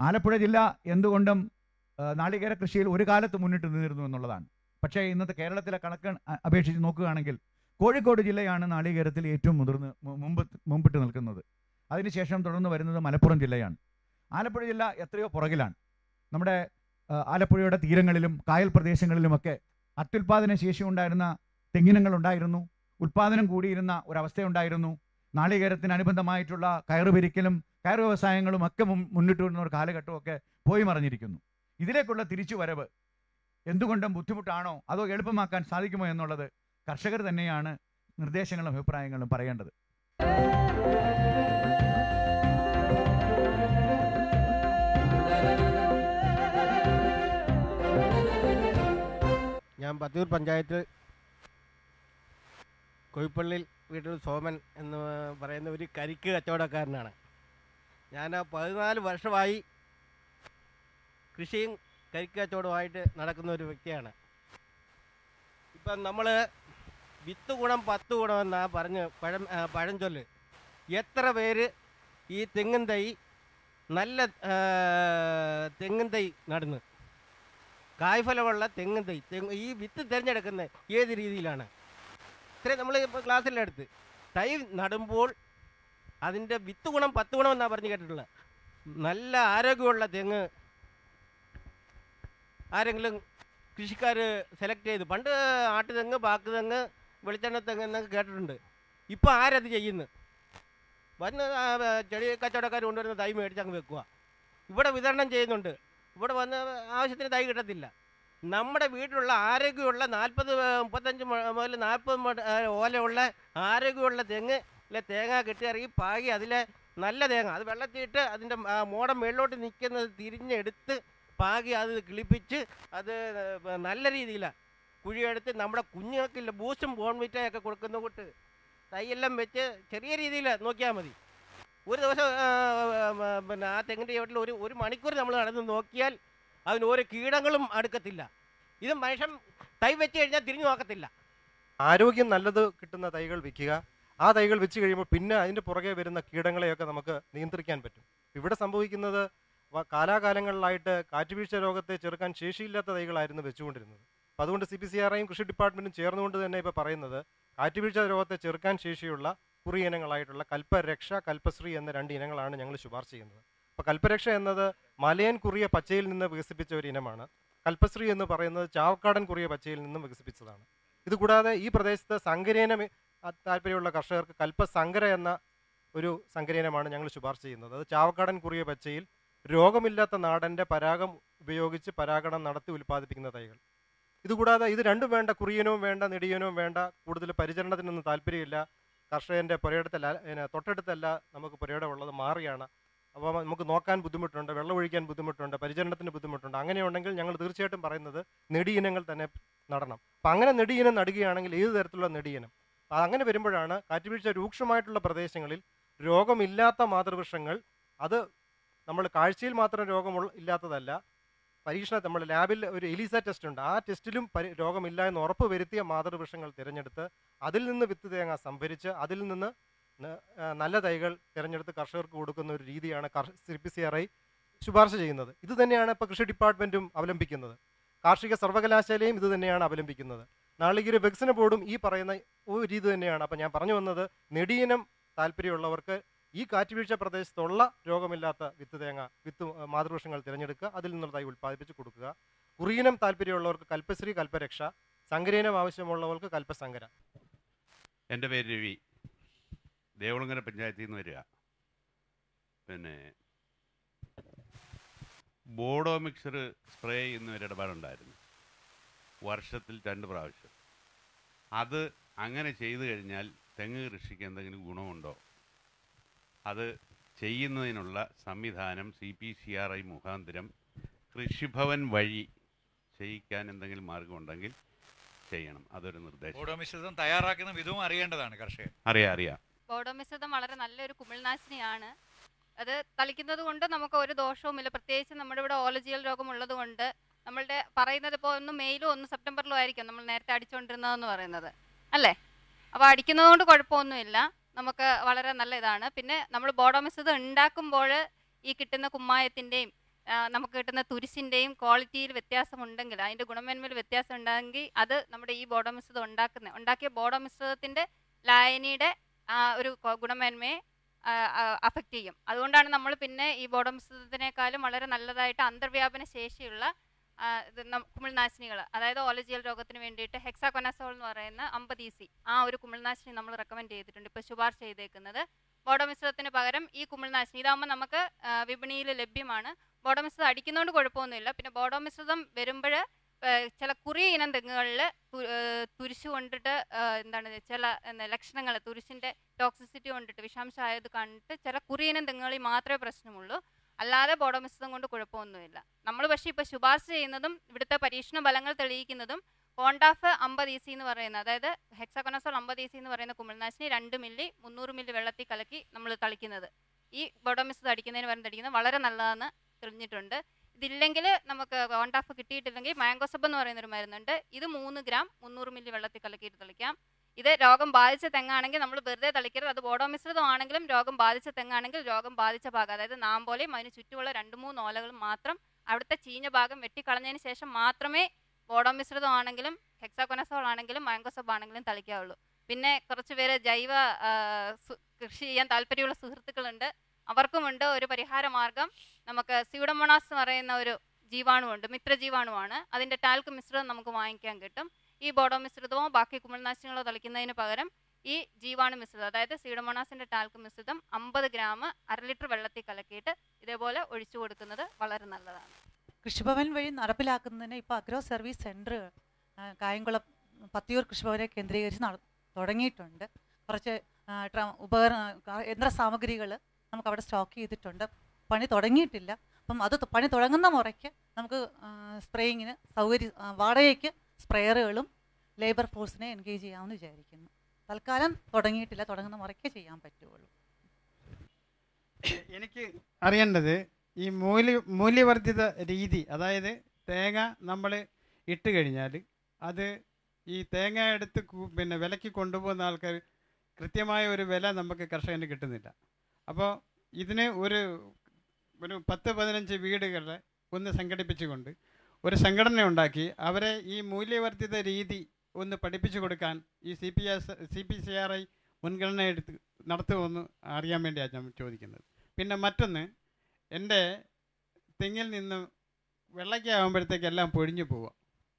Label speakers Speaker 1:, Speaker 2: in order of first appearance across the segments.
Speaker 1: ആലപ്പുഴ ജില്ല എന്തുകൊണ്ടും ആ, നാളികേര കൃഷിയിൽ ഒരു കാലത്ത് മുന്നിട്ട് നിന്നിരുന്നു എന്നുള്ളതാണ് പക്ഷേ ഇന്നത്തെ കേരളത്തിലെ കണക്ക് അ- അപേക്ഷിച്ച് നോക്കുകയാണെങ്കിൽ കോഴിക്കോട് ജില്ലയാണ് നാളികേരത്തിൽ ഏറ്റവും മുതിർന്ന് മു- മുമ്പ് മുമ്പിട്ട് നിൽക്കുന്നത് അതിനുശേഷം തുടർന്ന് വരുന്നത് മലപ്പുറം ജില്ലയാണ് ആലപ്പുഴ ജില്ല എത്രയോ പുറകിലാണ് നമ്മുടെ ആ, ആലപ്പുഴയുടെ തീരങ്ങളിലും കായൽ പ്രദേശങ്ങളിലുമൊക്കെ അത്യുൽപാദന ശേഷി ഉണ്ടായിരുന്ന തെങ്ങിനങ്ങൾ ഉണ്ടായിരുന്നു ഉൽപാദനം കൂടിയിരുന്ന ഒരവസ്ഥയുണ്ടായിരുന്നു നാളികേരത്തിന് അനുബന്ധമായിട്ടുള്ള കയറുപിരിക്കലും കയർ വ്യവസായങ്ങളും ഒക്കെ മുൻ- മുന്നിട്ട് വരുന്ന ഒരു കാലഘട്ടമൊക്കെ പോയി മറിഞ്ഞിരിക്കുന്നു ഇതിലേക്കുള്ള തിരിച്ചുവരവ് എന്തുകൊണ്ടും ബുദ്ധിമുട്ടാണോ അതോ എളുപ്പമാക്കാൻ സാധിക്കുമോ എന്നുള്ളത് കർഷകർ തന്നെയാണ് നിർദ്ദേശങ്ങളും അഭിപ്രായങ്ങളും പറയേണ്ടത്
Speaker 2: ഞാൻ പത്തൂർ പഞ്ചായത്ത് കൊയ്പ്പള്ളിൽ വീട്ടിൽ സോമൻ എന്ന് പറയുന്ന ഒരു കരിക്ക് കച്ചവടക്കാരനാണ് ഞാൻ പതിനാല് വർഷമായി കൃഷിയും കരിക്ക് കച്ചവടവുമായിട്ട് നടക്കുന്ന ഒരു വ്യക്തിയാണ് ഇപ്പം നമ്മൾ വിത്ത് ഗുണം പത്ത് ഗുണം എന്നാ പറഞ്ഞ് പഴം ആ, പഴഞ്ചൊല്ല് എത്ര പേര് ഈ തെങ്ങിൻ തൈ നല്ല ആ, തെങ്ങിൻ തൈ നടന്ന് കായ്ഫലമുള്ള തെങ്ങും തൈ തെങ്ങ് ഈ വിത്ത് തിരഞ്ഞെടുക്കുന്നത് ഏത് രീതിയിലാണ് ഇത്രയും നമ്മൾ ഇപ്പോൾ ക്ലാസ്സിലെടുത്ത് തൈ നടുമ്പോൾ അതിൻ്റെ വിത്ത് ഗുണം പത്ത് ഗുണം എന്നാണ് പറഞ്ഞ് കേട്ടിട്ടുള്ളത് നല്ല ആരോഗ്യമുള്ള തെങ്ങ് ആരെങ്കിലും കൃഷിക്കാർ സെലക്ട് ചെയ്ത് പണ്ട് ആട്ടു തെങ്ങ് പാക്ക് തെങ്ങ് വെളിച്ചെണ്ണ തെങ്ങ് എന്നൊക്കെ കേട്ടിട്ടുണ്ട് ഇപ്പോൾ ആരത് ചെയ്യുന്നു വന്ന് ആ, ചെടി കച്ചവടക്കാർ കൊണ്ടുവരുന്ന തൈ മേടിച്ച് അങ്ങ് വെക്കുക ഇവിടെ വിതരണം ചെയ്യുന്നുണ്ട് ഇവിടെ വന്ന് ആവശ്യത്തിന് തൈ കിട്ടത്തില്ല നമ്മുടെ വീട്ടിലുള്ള ആരോഗ്യമുള്ള നാൽപ്പത് മുപ്പത്തഞ്ച് മു- മുതൽ നാൽപ്പത് മട- ആ, ഓലയുള്ള ആരോഗ്യമുള്ള തെങ്ങ് അല്ലെ തേങ്ങ കെട്ടിയിറങ്ങി പാകി അതിലെ നല്ല തേങ്ങ അത് വെള്ളത്തിയിട്ട് അതിൻ്റെ മോടം മേളിലോട്ട് നിൽക്കുന്നത് തിരിഞ്ഞെടുത്ത് പാകി അത് കിളിപ്പിച്ച് അത് ഏ, നല്ല രീതിയിലാണ് കുഴിയെടുത്ത് നമ്മുടെ കുഞ്ഞുങ്ങൾക്കില്ല ബൂസ്റ്റും ബോൺവിറ്റയൊക്കെ കൊടുക്കുന്ന കൂട്ട് തൈയെല്ലാം വെച്ച് ചെറിയ രീതിയിൽ നോക്കിയാൽ മതി ഒരു ദിവസം ആ, ആ, പിന്നെ ആ തെങ്ങിൻ്റെ ചുവട്ടിൽ ഒരു ഒരു മണിക്കൂർ നമ്മൾ നടന്ന് നോക്കിയാൽ അതിന് ഒരു കീടങ്ങളും അടുക്കത്തില്ല ഇത് മനുഷ്യൻ തൈ വെച്ച് കഴിഞ്ഞാൽ തിരിഞ്ഞു നോക്കത്തില്ല
Speaker 3: ആരോഗ്യം നല്ലത് കിട്ടുന്ന തൈകൾ വിൽക്കുക ആ തൈകൾ വെച്ച് കഴിയുമ്പോൾ പിന്നെ അതിൻ്റെ പുറകെ വരുന്ന കീടങ്ങളെയൊക്കെ നമുക്ക് നിയന്ത്രിക്കാൻ പറ്റും ഇവിടെ സംഭവിക്കുന്നത് വ- കാലാകാലങ്ങളിലായിട്ട് കാറ്റുവീഴ്ച രോഗത്തെ ചെറുക്കാൻ ശേഷിയില്ലാത്ത തൈകളായിരുന്നു വെച്ചുകൊണ്ടിരുന്നത് അപ്പോൾ അതുകൊണ്ട് സി പി സി ആർ ഐയും കൃഷി ഡിപ്പാർട്ട്മെൻറ്റും ചേർന്നുകൊണ്ട് തന്നെ ഇപ്പോൾ പറയുന്നത് കാറ്റുവീഴ്ച രോഗത്തെ ചെറുക്കാൻ ശേഷിയുള്ള കുറി ഇനങ്ങളായിട്ടുള്ള കൽപ്പരക്ഷ കൽപ്പശ്രീ എന്ന രണ്ട് ഇനങ്ങളാണ് ഞങ്ങൾ ശുപാർശ ചെയ്യുന്നത് അപ്പോൾ കൽപ്പരക്ഷ എന്നത് മലയൻ കുറിയ പച്ചയിൽ നിന്ന് വികസിപ്പിച്ച ഒരു ഇനമാണ് കൽപ്പശ്രീ എന്ന് പറയുന്നത് ചാവക്കാടൻ കുറിയ പച്ചയിൽ നിന്നും വികസിപ്പിച്ചതാണ് ഇതുകൂടാതെ ഈ പ്രദേശത്ത് സങ്കരേനം ആ, താല്പര്യമുള്ള കർഷകർക്ക് കൽപ്പസങ്കര എന്ന ഒരു സങ്കരേനമാണ് ഞങ്ങൾ ശുപാർശ ചെയ്യുന്നത് അത് ചാവക്കാടൻ കുറിയ പച്ചയിൽ രോഗമില്ലാത്ത നാടൻ്റെ പരാഗം ഉപയോഗിച്ച് പരാഗണം നടത്തി ഉൽപ്പാദിപ്പിക്കുന്ന തൈകൾ ഇതുകൂടാതെ ഇത് രണ്ടും വേണ്ട കുറിയനവും വേണ്ട നെടിയനവും വേണ്ട കൂടുതൽ പരിചരണത്തിനൊന്നും താല്പര്യമില്ല കർഷകൻ്റെ പുരയിടത്തല്ല പിന്നെ തൊട്ടടുത്തല്ല നമുക്ക് പുരയിടം ഉള്ളത് മാറിയാണ് അപ്പോൾ നമുക്ക് നോക്കാൻ ബുദ്ധിമുട്ടുണ്ട് വെള്ളം ഒഴിക്കാൻ ബുദ്ധിമുട്ടുണ്ട് പരിചരണത്തിന് ബുദ്ധിമുട്ടുണ്ട് അങ്ങനെയുണ്ടെങ്കിൽ ഞങ്ങൾ തീർച്ചയായിട്ടും പറയുന്നത് നെടിയിനങ്ങൾ തന്നെ നടണം അപ്പം അങ്ങനെ നെടിയിനം നടുകയാണെങ്കിൽ ഏത് തരത്തിലുള്ള നെടിയിനം അപ്പം അങ്ങനെ വരുമ്പോഴാണ് കാറ്റുവീഴ്ച രൂക്ഷമായിട്ടുള്ള പ്രദേശങ്ങളിൽ രോഗമില്ലാത്ത മാതൃവൃക്ഷങ്ങൾ അത് നമ്മൾ കാഴ്ചയിൽ മാത്രം രോഗമുള്ള ഇല്ലാത്തതല്ല പരീക്ഷണ നമ്മൾ ലാബിൽ ഒരു എലിസ ടെസ്റ്റ് ഉണ്ട് ആ ടെസ്റ്റിലും പരി രോഗമില്ല എന്ന് ഉറപ്പ് വരുത്തിയ മാതൃവൃക്ഷങ്ങൾ തിരഞ്ഞെടുത്ത് അതിൽ നിന്ന് വിത്ത് തേങ്ങ സംഭരിച്ച് അതിൽ നിന്ന് ന- ആ, നല്ല തൈകൾ തിരഞ്ഞെടുത്ത് കർഷകർക്ക് കൊടുക്കുന്ന ഒരു രീതിയാണ് C P C R I ശുപാർശ ചെയ്യുന്നത് ഇത് തന്നെയാണ് ഇപ്പോൾ കൃഷി ഡിപ്പാർട്ട്മെൻറ്റും അവലംബിക്കുന്നത് കാർഷിക സർവകലാശാലയും ഇത് തന്നെയാണ് അവലംബിക്കുന്നത് നാളികേര വികസന ബോർഡും ഈ പറയുന്ന ഒരു രീതി തന്നെയാണ് അപ്പം ഞാൻ പറഞ്ഞു വന്നത് നെടിയിനം താല്പര്യമുള്ളവർക്ക് ഈ കാറ്റുവീഴ്ച പ്രദേശത്തുള്ള രോഗമില്ലാത്ത വിത്ത് തേങ്ങ വിത്ത് ആ, മാതൃവൃക്ഷങ്ങൾ തിരഞ്ഞെടുക്കുക അതിൽ നിന്നുള്ള തൈ ഉൽപ്പാദിപ്പിച്ച് കൊടുക്കുക കുറിയിനം താല്പര്യമുള്ളവർക്ക് കൽപ്പശ്രീ കൽപ്പരക്ഷ സങ്കരയിനം ആവശ്യമുള്ളവർക്ക് കൽപ്പസങ്കര
Speaker 4: എൻ്റെ പേര് രവി ദേവളങ്ങര പഞ്ചായത്തിൽ നിന്ന് വരിക പിന്നെ ബോഡോ മിക്സർ സ്പ്രേ ചെയ്യുന്ന ഒരു ഇടപാടുണ്ടായിരുന്നു വർഷത്തിൽ രണ്ട് പ്രാവശ്യം അത് അങ്ങനെ ചെയ്തു കഴിഞ്ഞാൽ തെങ്ങ് കൃഷിക്ക് എന്തെങ്കിലും ഗുണമുണ്ടോ അത് ചെയ്യുന്നതിനുള്ള സംവിധാനം C P C R I മുഖാന്തരം കൃഷിഭവൻ വഴി ചെയ്യിക്കാൻ എന്തെങ്കിലും മാർഗമുണ്ടെങ്കിൽ ചെയ്യണം അതൊരു നിർദ്ദേശം
Speaker 5: ഓടോ മിശ്രിതം തയ്യാറാക്കുന്ന വിധവും അറിയേണ്ടതാണ് കർഷകൻ
Speaker 4: അറിയാം അറിയാം
Speaker 6: ബോഡോമിശ്രിതം വളരെ നല്ലൊരു കുമിൾനാശിനിയാണ് അത് തളിക്കുന്നത് കൊണ്ട് നമുക്ക് ഒരു ദോഷവുമില്ല പ്രത്യേകിച്ച് നമ്മുടെ ഇവിടെ ഓലജിയൽ രോഗം ഉള്ളത് കൊണ്ട് നമ്മളുടെ പറയുന്നത് ഇപ്പോൾ ഒന്ന് മെയിലും ഒന്ന് സെപ്റ്റംബറിലും ആയിരിക്കും നമ്മൾ നേരത്തെ അടിച്ചുകൊണ്ടിരുന്നതെന്ന് പറയുന്നത് അല്ലേ അപ്പോൾ അടിക്കുന്നത് കൊണ്ട് കുഴപ്പമൊന്നുമില്ല നമുക്ക് വളരെ നല്ല ഇതാണ് പിന്നെ നമ്മൾ ബോഡോമിശ്രിതം ഉണ്ടാക്കുമ്പോൾ ഈ കിട്ടുന്ന കുമ്മായത്തിൻ്റെയും ആ, നമുക്ക് കിട്ടുന്ന തുരിശിൻ്റെയും ക്വാളിറ്റിയിൽ വ്യത്യാസമുണ്ടെങ്കിൽ അതിൻ്റെ ഗുണമേന്മയിൽ വ്യത്യാസം ഉണ്ടെങ്കിൽ അത് നമ്മുടെ ഈ ബോഡോ മിശ്രിതം ഉണ്ടാക്കുന്ന ഉണ്ടാക്കിയ ബോഡോ മിശ്രിതത്തിൻ്റെ ലായനിയുടെ ആ ഒരു കൊ- ഗുണമേന്മയെ അഫക്റ്റ് ചെയ്യും അതുകൊണ്ടാണ് നമ്മൾ പിന്നെ ഈ ബോഡോ മിശ്രിതത്തിനേക്കാളും വളരെ നല്ലതായിട്ട് അന്തർവ്യാപന ശേഷിയുള്ള ആ, ഇത് നം- കുമിൾനാശിനികൾ അതായത് ഓലജിയൽ രോഗത്തിന് വേണ്ടിയിട്ട് ഹെക്സാകൊനസോൾ എന്ന് പറയുന്ന അമ്പത് ഇ സി ആ ഒരു കുമിൾനാശിനി നമ്മൾ റെക്കമെൻഡ് ചെയ്തിട്ടുണ്ട് ഇപ്പോൾ ശുപാർശ ചെയ്തേക്കുന്നത് ബോഡോ മിശ്രിതത്തിന് പകരം ഈ കുമിൾനാശിനി ഇതാകുമ്പോൾ നമുക്ക് ആ, വിപണിയിൽ ലഭ്യമാണ് ബോഡോ മിശ്രിതം അടിക്കുന്നതുകൊണ്ട് കുഴപ്പമൊന്നുമില്ല പിന്നെ ബോഡോ മിശ്രിതം വരുമ്പോൾ ചില കുറിയ ഇനം തെങ്ങുകളിൽ തുരിശ് കൊണ്ടിട്ട് ആ, എന്താണ് ചില ലക്ഷണങ്ങൾ തുരിശിൻ്റെ ടോക്സിസിറ്റി കൊണ്ടിട്ട് വിഷാംശമായത് കണ്ടിട്ട് ചില കുറിയ ഇനം തെങ്ങുകളിൽ മാത്രമേ പ്രശ്നമുള്ളൂ അല്ലാതെ ബോഡോ മിശ്രിതം കൊണ്ട് കുഴപ്പമൊന്നുമില്ല നമ്മൾ പക്ഷേ ഇപ്പോൾ ശുപാർശ ചെയ്യുന്നതും ഇവിടുത്തെ പരീക്ഷണ ഫലങ്ങൾ തെളിയിക്കുന്നതും കോണ്ടാഫ് അമ്പത് ഇ സി എന്ന് പറയുന്ന അതായത് ഹെക്സാകൊനസോൾ അമ്പത് ഇ സി എന്ന് പറയുന്ന കുമിൾനാശിനി രണ്ട് മില്ലി മുന്നൂറ് മില്ലി വെള്ളത്തിൽ കലക്കി നമ്മൾ തളിക്കുന്നത് ഈ ബോഡോ മിശ്രിതം അടിക്കുന്നതിന് പകരം തളിക്കുന്നത് വളരെ നല്ലതാണെന്ന് തെളിഞ്ഞിട്ടുണ്ട് ഇതില്ലെങ്കിൽ നമുക്ക് കോണ്ടാഫ് കിട്ടിയിട്ടില്ലെങ്കിൽ മാംഗോസബ് എന്ന് പറയുന്ന ഒരു മരുന്നുണ്ട് ഇത് മൂന്ന് ഗ്രാം മുന്നൂറ് മില്ലി വെള്ളത്തിൽ കലക്കിയിട്ട് തളിക്കാം ഇത് രോഗം ബാധിച്ച തെങ്ങാണെങ്കിൽ നമ്മൾ വെറുതെ തളിക്കരുത് അത് ബോഡോ മിശ്രിതമാണെങ്കിലും രോഗം ബാധിച്ച തെങ്ങാണെങ്കിൽ രോഗം ബാധിച്ച ഭാഗം അതായത് നാമ്പോലെയും അതിന് ചുറ്റുമുള്ള രണ്ട് മൂന്ന് ഓലകളും മാത്രം അവിടുത്തെ ചീഞ്ഞ ഭാഗം വെട്ടിക്കളഞ്ഞതിന് ശേഷം മാത്രമേ ബോഡോ മിശ്രിതമാണെങ്കിലും ഹെക്സാകൊനസോൾ ആണെങ്കിലും മാംഗോസബ് ആണെങ്കിലും തളിക്കാവുള്ളൂ പിന്നെ കുറച്ച് പേര് ജൈവ ആ, സു- കൃഷി ചെയ്യാൻ താല്പര്യമുള്ള സുഹൃത്തുക്കളുണ്ട് അവർക്കുമുണ്ട് ഒരു പരിഹാര മാർഗം നമുക്ക് സ്യൂഡമോണാസ് എന്ന് പറയുന്ന ഒരു ജീവാണുവുണ്ട് മിത്രജീവാണുവാണ് അതിൻ്റെ ടാൽക്ക് മിശ്രിതം നമുക്ക് വാങ്ങിക്കാൻ കിട്ടും ഈ ബോഡോ മിശ്രിതമോ ബാക്കി കുമിൾനാശിനികളോ തളിക്കുന്നതിന് പകരം ഈ ജീവാണു മിശ്രിതം അതായത് സീഡമോണാസിൻ്റെ ടാൽക്ക് മിശ്രിതം അമ്പത് ഗ്രാം അര ലിറ്റർ വെള്ളത്തിൽ കലക്കിയിട്ട് ഇതേപോലെ ഒഴിച്ചു കൊടുക്കുന്നത് വളരെ നല്ലതാണ്
Speaker 7: കൃഷിഭവൻ വഴി നടപ്പിലാക്കുന്നതിന് ഇപ്പോൾ agro service centre Kayamkulam Pathiyoor കൃഷിഭവനെ കേന്ദ്രീകരിച്ച് നട തുടങ്ങിയിട്ടുണ്ട് കുറച്ച് ആ, ട്ര- ഉപകരണ ക- യന്ത്ര സാമഗ്രികൾ നമുക്ക് അവിടെ സ്റ്റോക്ക് ചെയ്തിട്ടുണ്ട് പണി തുടങ്ങിയിട്ടില്ല അപ്പം അത് ത- പണി തുടങ്ങുന്ന മുറയ്ക്ക് നമുക്ക് സ്പ്രേയിങ്ങിന് സൗകര്യ ആ, വാടകയ്ക്ക് സ്പ്രെയറുകളും ലേബർ ഫോഴ്സിനെ എൻഗേജ് ചെയ്യാമെന്ന് വിചാരിക്കുന്നു തൽക്കാലം തുടങ്ങിയിട്ടില്ല തുടങ്ങുന്ന മുറയ്ക്ക് ചെയ്യാൻ പറ്റുള്ളൂ
Speaker 8: എനിക്ക് അറിയേണ്ടത് ഈ മൂല്യ മൂല്യവർദ്ധിത രീതി അതായത് തേങ്ങ നമ്മൾ ഇട്ട് കഴിഞ്ഞാൽ അത് ഈ തേങ്ങ എടുത്ത് കു- പിന്നെ വിലയ്ക്ക് കൊണ്ടുപോകുന്ന ആൾക്കാർ കൃത്യമായ ഒരു വില നമുക്ക് കർഷകന് കിട്ടുന്നില്ല അപ്പോൾ ഇതിന് ഒരു ഒരു പത്ത് പതിനഞ്ച് വീടുകളെ ഒന്ന് സംഘടിപ്പിച്ചുകൊണ്ട് ഒരു സംഘടന ഉണ്ടാക്കി അവരെ ഈ മൂല്യവർദ്ധിത രീതി ഒന്ന് പഠിപ്പിച്ചു കൊടുക്കാൻ ഈ C P S C P C R I മുൻഗണന എടുത്ത് നടത്തുമെന്ന് അറിയാൻ വേണ്ടിയാണ് ഞാൻ ചോദിക്കുന്നത് പിന്നെ മറ്റൊന്ന് എൻ്റെ തെങ്ങിൽ നിന്ന് വെള്ളയ്ക്ക ആകുമ്പോഴത്തേക്ക് എല്ലാം പൊഴിഞ്ഞു പോവുക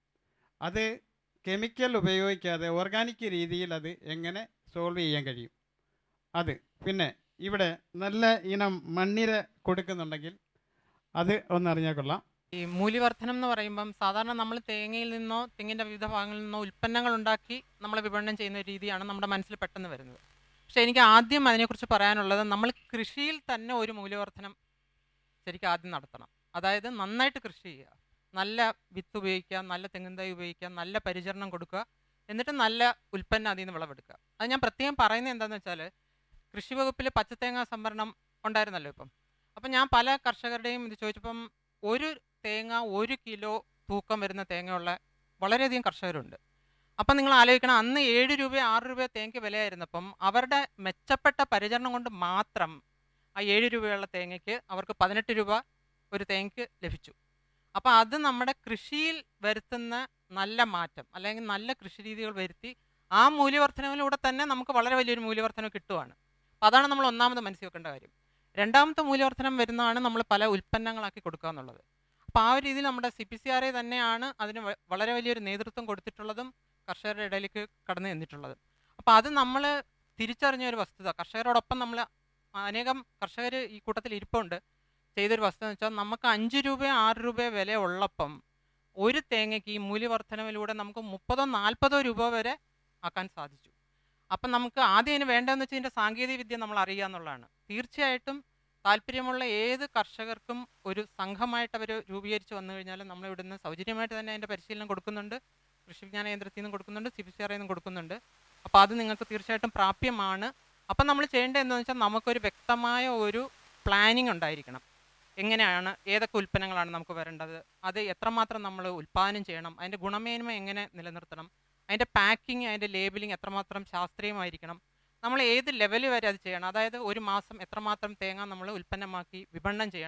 Speaker 8: അത് കെമിക്കൽ ഉപയോഗിക്കാതെ ഓർഗാനിക് രീതിയിൽ അത് എങ്ങനെ സോൾവ് ചെയ്യാൻ കഴിയും അത് പിന്നെ ഇവിടെ നല്ല ഇനം മണ്ണിര കൊടുക്കുന്നുണ്ടെങ്കിൽ അത് ഒന്നറിഞ്ഞാൽ കൊള്ളാം
Speaker 9: ഈ മൂല്യവർദ്ധനം എന്ന് പറയുമ്പം സാധാരണ നമ്മൾ തേങ്ങയിൽ നിന്നോ തെങ്ങിൻ്റെ വിവിധ ഭാഗങ്ങളിൽ നിന്നോ ഉൽപ്പന്നങ്ങൾ ഉണ്ടാക്കി നമ്മൾ വിപണനം ചെയ്യുന്ന ഒരു രീതിയാണ് നമ്മുടെ മനസ്സിൽ പെട്ടെന്ന് വരുന്നത് പക്ഷേ എനിക്ക് ആദ്യം അതിനെക്കുറിച്ച് പറയാനുള്ളത് നമ്മൾ കൃഷിയിൽ തന്നെ ഒരു മൂല്യവർദ്ധനം ശരിക്കും ആദ്യം നടത്തണം അതായത് നന്നായിട്ട് കൃഷി ചെയ്യുക നല്ല വിത്ത് ഉപയോഗിക്കുക നല്ല തെങ്ങിൻ തൈ ഉപയോഗിക്കുക നല്ല പരിചരണം കൊടുക്കുക എന്നിട്ട് നല്ല ഉൽപ്പന്നം അതിൽ നിന്ന് വിളവെടുക്കുക അത് ഞാൻ പ്രത്യേകം പറയുന്നത് എന്താണെന്ന് വെച്ചാൽ കൃഷി വകുപ്പിൽ പച്ചത്തേങ്ങ സംഭരണം ഉണ്ടായിരുന്നല്ലോ ഇപ്പം അപ്പം ഞാൻ പല കർഷകരുടെയും ഇത് ചോദിച്ചപ്പം ഒരു തേങ്ങ ഒരു കിലോ തൂക്കം വരുന്ന തേങ്ങയുള്ള വളരെയധികം കർഷകരുണ്ട് അപ്പം നിങ്ങൾ ആലോചിക്കണം അന്ന് ഏഴ് രൂപ ആറ് രൂപ തേങ്ങയ്ക്ക് വിലയായിരുന്നപ്പം അവരുടെ മെച്ചപ്പെട്ട പരിചരണം കൊണ്ട് മാത്രം ആ ഏഴ് രൂപയുള്ള തേങ്ങയ്ക്ക് അവർക്ക് പതിനെട്ട് രൂപ ഒരു തേങ്ങയ്ക്ക് ലഭിച്ചു അപ്പോൾ അത് നമ്മുടെ കൃഷിയിൽ വരുത്തുന്ന നല്ല മാറ്റം അല്ലെങ്കിൽ നല്ല കൃഷി രീതികൾ വരുത്തി ആ മൂല്യവർദ്ധനവിലൂടെ തന്നെ നമുക്ക് വളരെ വലിയൊരു മൂല്യവർദ്ധനം കിട്ടുവാണ് അപ്പോൾ അതാണ് നമ്മൾ ഒന്നാമത് മനസ്സിൽ വെക്കേണ്ട കാര്യം രണ്ടാമത്തെ മൂല്യവർദ്ധനം വരുന്നതാണ് നമ്മൾ പല ഉൽപ്പന്നങ്ങളാക്കി കൊടുക്കുക എന്നുള്ളത് അപ്പോൾ ആ ഒരു രീതിയിൽ നമ്മുടെ സി പി സി ആർ തന്നെയാണ് അതിന് വ- വളരെ വലിയൊരു നേതൃത്വം കൊടുത്തിട്ടുള്ളതും കർഷകരുടെ ഇടയിലേക്ക് കടന്നു ചെന്നിട്ടുള്ളതും അപ്പോൾ അത് നമ്മൾ തിരിച്ചറിഞ്ഞ ഒരു വസ്തുത കർഷകരോടൊപ്പം നമ്മൾ അനേകം കർഷകർ ഈ കൂട്ടത്തിൽ ഇരിപ്പുണ്ട് ചെയ്തൊരു വസ്തുത എന്ന് വെച്ചാൽ നമുക്ക് അഞ്ച് രൂപ ആറ് രൂപ വില ഉള്ളപ്പം ഒരു തേങ്ങയ്ക്ക് ഈ മൂല്യവർദ്ധനവിലൂടെ നമുക്ക് മുപ്പതോ നാൽപ്പതോ രൂപ വരെ ആക്കാൻ സാധിച്ചു അപ്പം നമുക്ക് ആദ്യം അതിന് വേണ്ടതെന്ന് വെച്ചാൽ ഇതിൻ്റെ സാങ്കേതിക വിദ്യ നമ്മൾ അറിയുക എന്നുള്ളതാണ് തീർച്ചയായിട്ടും താല്പര്യമുള്ള ഏത് കർഷകർക്കും ഒരു സംഘമായിട്ട് അവർ രൂപീകരിച്ച് വന്നു കഴിഞ്ഞാൽ നമ്മൾ ഇവിടുന്ന് സൗജന്യമായിട്ട് തന്നെ അതിൻ്റെ പരിശീലനം കൊടുക്കുന്നുണ്ട് കൃഷി വിജ്ഞാന കേന്ദ്രത്തിൽ നിന്നും കൊടുക്കുന്നുണ്ട് സി പി സി ആറിൽ നിന്നും കൊടുക്കുന്നുണ്ട് അപ്പോൾ അത് നിങ്ങൾക്ക് തീർച്ചയായിട്ടും പ്രാപ്യമാണ് അപ്പം നമ്മൾ ചെയ്യേണ്ടത് എന്താണെന്ന് വെച്ചാൽ നമുക്കൊരു വ്യക്തമായ ഒരു പ്ലാനിങ് ഉണ്ടായിരിക്കണം എങ്ങനെയാണ് ഏതൊക്കെ ഉൽപ്പന്നങ്ങളാണ് നമുക്ക് വരേണ്ടത് അത് എത്രമാത്രം നമ്മൾ ഉൽപ്പാദനം ചെയ്യണം അതിൻ്റെ ഗുണമേന്മ എങ്ങനെ നിലനിർത്തണം അതിൻ്റെ പാക്കിങ് അതിൻ്റെ ലേബലിംഗ് എത്രമാത്രം ശാസ്ത്രീയമായിരിക്കണം നമ്മൾ ഏത് ലെവൽ വരെ അത് ചെയ്യണം അതായത് ഒരു മാസം എത്രമാത്രം തേങ്ങ നമ്മൾ ഉൽപ്പന്നമാക്കി വിപണനം ചെയ്യണം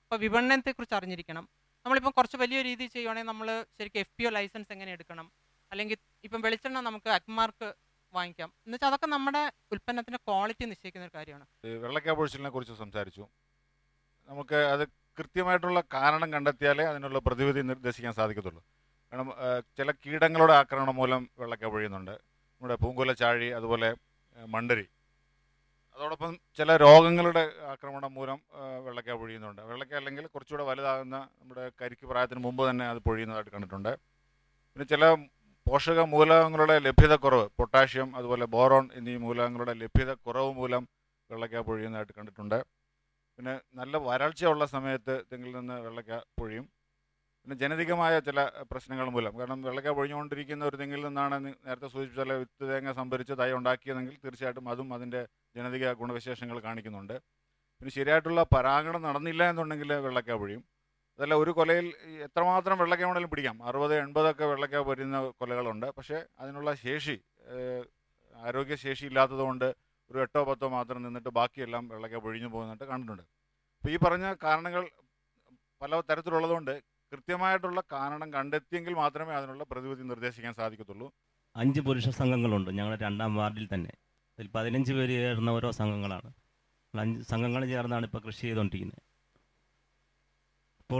Speaker 9: അപ്പോൾ വിപണനത്തെക്കുറിച്ച് അറിഞ്ഞിരിക്കണം നമ്മളിപ്പം കുറച്ച് വലിയ രീതിയിൽ ചെയ്യുവാണെങ്കിൽ നമ്മൾ ശരിക്കും എഫ് പി ഒ ലൈസൻസ് എങ്ങനെ എടുക്കണം അല്ലെങ്കിൽ ഇപ്പം വെളിച്ചെണ്ണ നമുക്ക് അക്മാർക്ക് വാങ്ങിക്കാം എന്നുവെച്ചാൽ അതൊക്കെ നമ്മുടെ ഉൽപ്പന്നത്തിൻ്റെ ക്വാളിറ്റി നിശ്ചയിക്കുന്ന ഒരു കാര്യമാണ്
Speaker 10: ഈ വെള്ളക്കാ പൊഴിച്ചിലിനെ കുറിച്ച് സംസാരിച്ചു നമുക്ക് അത് കൃത്യമായിട്ടുള്ള കാരണം കണ്ടെത്തിയാലേ അതിനുള്ള പ്രതിവിധി നിർദ്ദേശിക്കാൻ സാധിക്കത്തുള്ളൂ കാരണം ആ, ചില കീടങ്ങളുടെ ആക്രമണം മൂലം വെള്ളക്ക പൊഴിയുന്നുണ്ട് നമ്മുടെ പൂങ്കുല ചാഴി അതുപോലെ ആ, മണ്ടരി അതോടൊപ്പം ചില രോഗങ്ങളുടെ ആക്രമണം മൂലം ആ, വെള്ളക്ക പൊഴിയുന്നുണ്ട് വെള്ളക്ക അല്ലെങ്കിൽ കുറച്ചുകൂടെ വലുതാകുന്ന നമ്മുടെ കരിക്ക് പ്രായത്തിന് മുമ്പ് തന്നെ അത് പൊഴിയുന്നതായിട്ട് കണ്ടിട്ടുണ്ട് പിന്നെ ചില പോഷക മൂലകങ്ങളുടെ ലഭ്യതക്കുറവ് പൊട്ടാഷ്യം അതുപോലെ ബോറോൺ എന്നീ മൂലകങ്ങളുടെ ലഭ്യത കുറവ് മൂലം വെള്ളക്ക പൊഴിയുന്നതായിട്ട് കണ്ടിട്ടുണ്ട് പിന്നെ നല്ല വരൾച്ചയുള്ള സമയത്ത് തെങ്ങിൽ നിന്ന് വെള്ളക്ക പൊഴിയും പിന്നെ ജനിതകമായ ചില പ്രശ്നങ്ങൾ മൂലം കാരണം വെള്ളക്ക പൊഴിഞ്ഞുകൊണ്ടിരിക്കുന്ന ഒരു തെങ്ങിൽ നിന്നാണ് നി- നേരത്തെ സൂചിപ്പിച്ച പോലെ വിത്ത് തേങ്ങ സംഭരിച്ച് തൈ ഉണ്ടാക്കിയതെങ്കിൽ തീർച്ചയായിട്ടും അതും അതിൻ്റെ ജനിതക ഗുണവിശേഷങ്ങൾ കാണിക്കുന്നുണ്ട് പിന്നെ ശരിയായിട്ടുള്ള പരാഗണം നടന്നില്ല എന്നുണ്ടെങ്കിൽ വെള്ളക്ക പൊഴിയും അതല്ല ഒരു കൊലയിൽ ഈ എത്രമാത്രം വെള്ളക്ക വേണമെങ്കിലും പിടിക്കാം അറുപത് എൺപതൊക്കെ വെള്ളക്ക പൊരിയുന്ന കൊലകളുണ്ട് പക്ഷേ അതിനുള്ള ശേഷി ഏഹ്, ആരോഗ്യശേഷി ഇല്ലാത്തതുകൊണ്ട് ഒരു എട്ടോ പത്തോ മാത്രം നിന്നിട്ട് ബാക്കിയെല്ലാം വെള്ളക്ക പൊഴിഞ്ഞു പോകുന്നതായിട്ട് കണ്ടിട്ടുണ്ട് അപ്പോൾ ഈ പറഞ്ഞ കാരണങ്ങൾ പല തരത്തിലുള്ളതുകൊണ്ട് കൃത്യമായിട്ടുള്ള കാരണം കണ്ടെത്തിയെങ്കിൽ മാത്രമേ അതിനുള്ള പ്രതിവിധി നിർദ്ദേശിക്കാൻ സാധിക്കത്തുള്ളൂ
Speaker 11: അഞ്ച് പുരുഷ സംഘങ്ങളുണ്ട് ഞങ്ങളുടെ രണ്ടാം വാർഡിൽ തന്നെ അതിൽ പതിനഞ്ച് പേര് ചേർന്ന ഓരോ സംഘങ്ങളാണ് നമ്മൾ അഞ്ച് സംഘങ്ങൾ ചേർന്നാണ് ഇപ്പോൾ കൃഷി ചെയ്തുകൊണ്ടിരിക്കുന്നത് ഇപ്പോൾ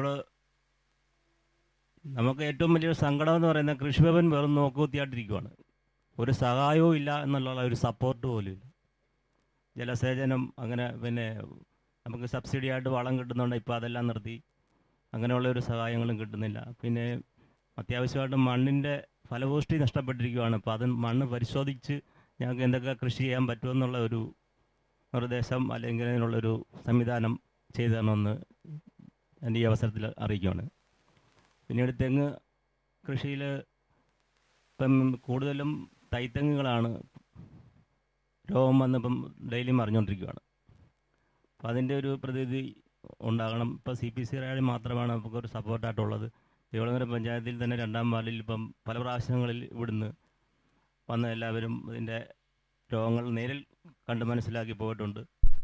Speaker 11: നമുക്ക് ഏറ്റവും വലിയൊരു സങ്കടം എന്ന് പറയുന്നത് കൃഷിഭവൻ വെറും നോക്കുകുത്തിയായിട്ടിരിക്കുവാണ് ഒരു സഹായവും ഇല്ല എന്നുള്ള ഒരു സപ്പോർട്ട് പോലും ഇല്ല ജലസേചനം അങ്ങനെ പിന്നെ നമുക്ക് സബ്സിഡി ആയിട്ട് വളം കിട്ടുന്നുണ്ട് ഇപ്പോൾ അതെല്ലാം നിർത്തി അങ്ങനെയുള്ള ഒരു സഹായങ്ങളും കിട്ടുന്നില്ല പിന്നെ അത്യാവശ്യമായിട്ട് മണ്ണിൻ്റെ ഫലപുഷ്ടി നഷ്ടപ്പെട്ടിരിക്കുകയാണ് അപ്പോൾ അത് മണ്ണ് പരിശോധിച്ച് ഞങ്ങൾക്ക് എന്തൊക്കെ കൃഷി ചെയ്യാൻ പറ്റുമെന്നുള്ള ഒരു നിർദ്ദേശം അല്ലെങ്കിൽ അതിനുള്ളൊരു സംവിധാനം ചെയ്തു തരണമെന്ന് എൻ്റെ ഈ അവസരത്തിൽ അറിയിക്കുകയാണ് പിന്നീട് തെങ്ങ് കൃഷിയിൽ ഇപ്പം കൂടുതലും തൈത്തെങ്ങുകളാണ് രോഗം വന്നിപ്പം ഡെയിലി മറിഞ്ഞുകൊണ്ടിരിക്കുകയാണ് അപ്പോൾ അതിൻ്റെ ഒരു പ്രതിവിധി ഉണ്ടാകണം ഇപ്പോൾ സി പി സി റാഡി മാത്രമാണ് നമുക്കൊരു സപ്പോർട്ടായിട്ടുള്ളത് തിരുവനന്തപുരം പഞ്ചായത്തിൽ തന്നെ രണ്ടാം വാർഡിൽ ഇപ്പം പല പ്രാവശ്യങ്ങളിൽ ഇവിടുന്ന് വന്ന എല്ലാവരും ഇതിൻ്റെ രോഗങ്ങൾ നേരിൽ കണ്ട് മനസ്സിലാക്കി പോയിട്ടുണ്ട്